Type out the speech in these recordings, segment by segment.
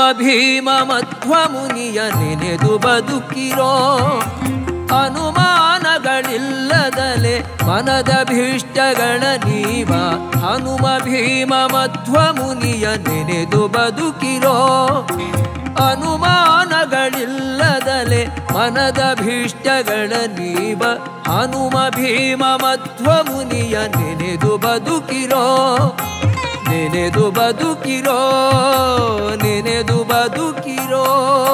ಭೀಮ ಮಧ್ವ ಮುನಿಯ ನೆನೆದು ಬದುಕಿರೋ ಅನುಮಾನಗಳಿಲ್ಲದಲೆ ಮನದ ಭೀಷ್ಟಗಳ ನೀವ ಹನುಮ ಭೀಮ ಮಧ್ವ ಮುನಿಯ ನೆನೆದು ಬದುಕಿರೋ ಅನುಮಾನಗಳಿಲ್ಲದಲೆ ಮನದ ಭೀಷ್ಟಗಳ ನೀವ ಹನುಮ ಭೀಮ ಮಧ್ವ ಮುನಿಯ ನೆನೆದು ಬದುಕಿರೋ ನೆನೆದು ಬದುಕಿರೋ ನೆನೆದು ಬದುಕಿರೋ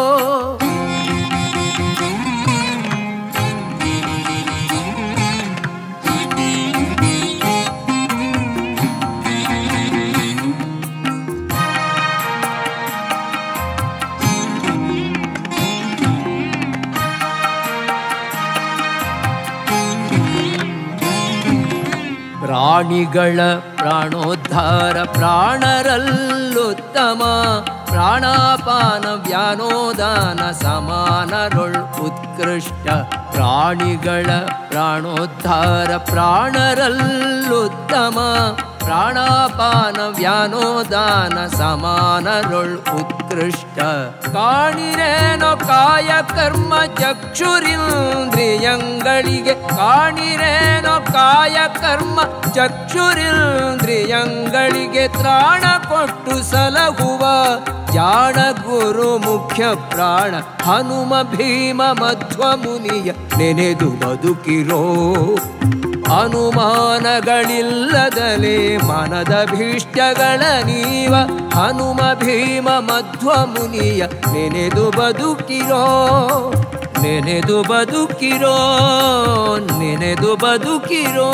ಪ್ರಾಣಿಗಳ ಪ್ರಾಣೋದ್ಧಾರ ಪ್ರಾಣರಲ್ಲುತ್ತಮ ಪ್ರಾಣಾಪಾನ ವ್ಯಾನೋದಾನ ಸಮಾನರೊಳ್ ಉತ್ಕೃಷ್ಟ ಪ್ರಾಣಿಗಳ ಪ್ರಾಣೋದ್ಧಾರ ಪ್ರಾಣರಲ್ಲುತ್ತಮ ಪ್ರಾಣಾಪಾನ ವ್ಯಾನೋದಾನ ಸಮಾನರೊಳ್ ಉತ್ಕೃಷ್ಟ ಕಾಣಿರೇನೋ ಕಾಯ ಕರ್ಮ ಚಕ್ಷುರಿಂದ್ರಿಯಂಗಳಿಗೆ ಕಾಣಿರೇನೋ ಕಾಯ ಕರ್ಮ ಚಕ್ಷುರಿಂದ್ರಿಯಂಗಳಿಗೆ ತ್ರಾಣ ಕೊಟ್ಟು ಸಲಹುವ ಜಾಣ ಗುರು ಮುಖ್ಯ ಪ್ರಾಣ ಹನುಮ ಭೀಮ ಮಧ್ವ ಮುನಿಯ ನೆನೆದು ಬದುಕಿರೋ ಅನುಮಾನಗಳಿಲ್ಲದಲೇ ಮನದ ಭೀಷ್ಟಗಳ ನೀವ ಹನುಮ ಭೀಮ ಮಧ್ವ ಮುನಿಯ ನೆನೆದು ಬದುಕಿರೋ ನೆನೆದು ಬದುಕಿರೋ ನೆನೆದು ಬದುಕಿರೋ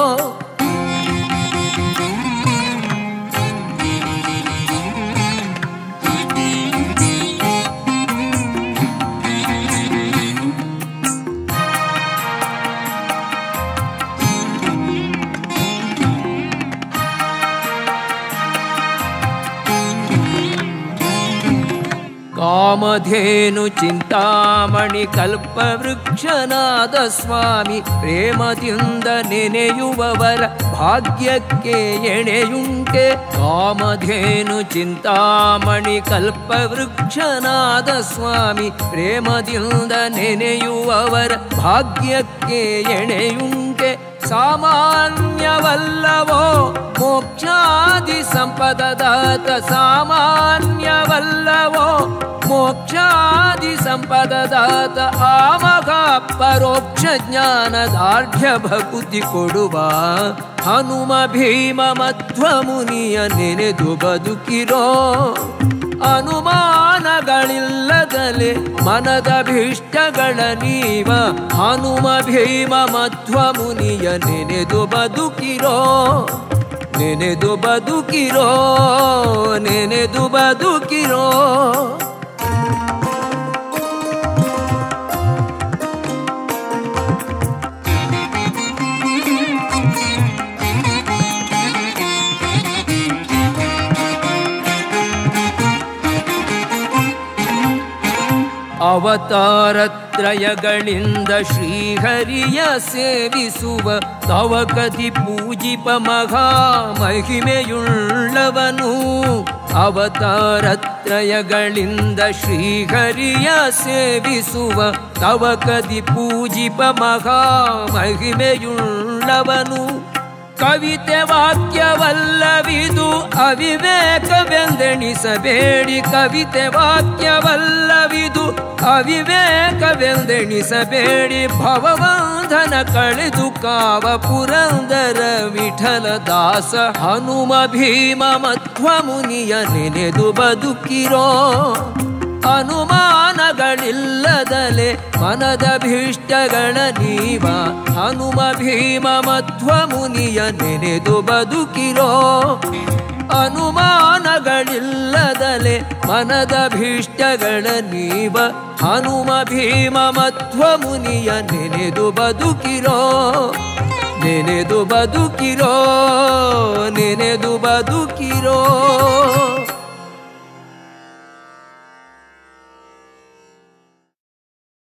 ಕಾಮಧೇನು ಚಿಂತಾಮಣಿ ಕಲ್ಪವೃಕ್ಷನಾದ ಸ್ವಾಮಿ ಪ್ರೇಮದಿಂದ ನೆನೆಯುವವರ ಭಾಗ್ಯಕ್ಕೆ ಎಣೆಯುಂಟೆ ಕಾಮಧೇನು ಚಿಂತಾಮಣಿ ಕಲ್ಪವೃಕ್ಷನಾದ ಸ್ವಾಮಿ ಪ್ರೇಮದಿಂದ ನೆನೆಯುವವರ ಭಾಗ್ಯಕ್ಕೆ ಎಣೆಯುಂಟೆ ಸಾಮಾನ್ಯವಲ್ಲವೋ ಮೋಕ್ಷಾದಿ ಸಂಪದದಾತ ಸಾಮಾನ್ಯವಲ್ಲವೋ ಮೋಕ್ಷಾದಿ ಸಂಪದದಾತ ಆಮಗ ಪರೋಕ್ಷ ಜ್ಞಾನದಾರ್ಢ್ಯ ಭಕುತಿ ಕೊಡುವ ಹನುಮ ಭೀಮ ಮಧ್ವ ಮುನಿಯ ನೆನೆದು ಬದುಕಿರೋ ಅನುಮಾನಗಳಿಲ್ಲದಲೆ ಮನದ ಭೀಷ್ಟಗಳ ನೀವ ಹನುಮ ಭೀಮ ಮಧ್ವ ಮುನಿಯ ನೆನೆದು ಬದುಕಿರೋ ನೆನೆದು ಬದುಕಿರೋ ನೆನೆದು ಬದುಕಿರೋ ಅವತಾರತ್ರಯಗಳಿಂದ ಶ್ರೀಹರಿಯ ಸೇವಿಸುವ ತವ ಕದಿ ಪೂಜಿಪ ಮಹಾ ಮಹಿಮೆಯುಳ್ಳವನು ಅವತಾರತ್ರಯಗಳಿಂದ ಶ್ರೀಹರಿಯ ಸೇವಿಸುವ ತವ ಕದಿ ಪೂಜಿಪ ಮಹಾ ಮಹಿಮೆಯುಳ್ಳವನು ಕವಿತೆ ವಾಕ್ಯವಲ್ಲವಿದು ಅವಿವೇಕವೆಂದೆಣಿಸಬೇಡಿ ಕವಿತೆ ವಾಕ್ಯವಲ್ಲವಿದು ಅವಿವೇಕವೆಂದೆಣಿಸಬೇಡಿ ಭವಬಂಧನ ಕಳೆದು ಕಾವ ಪುರಂದರ ವಿಠಲ ದಾಸ ಹನುಮ ಭೀಮ ಮಧ್ವ ಮುನಿಯ ನೆನೆದು ಬದುಕಿರೋ ಅನುಮಾನಗಳಿಲ್ಲದಲೆ ಮನದ ಭೀಷ್ಟಗಳ ನೀವ ಹನುಮ ಭೀಮ ಮಧ್ವ ಮುನಿಯ ನೆನೆದು ಬದುಕಿರೋ ಅನುಮಾನಗಳಿಲ್ಲದಲೆ ಮನದ ಭೀಷ್ಟಗಳ ನೀವ ಹನುಮ ಭೀಮ ಮಧ್ವ ಮುನಿಯ ನೆನೆದು ಬದುಕಿರೋ ನೆನೆದು ಬದುಕಿರೋ ನೆನೆದು ಬದುಕಿರೋ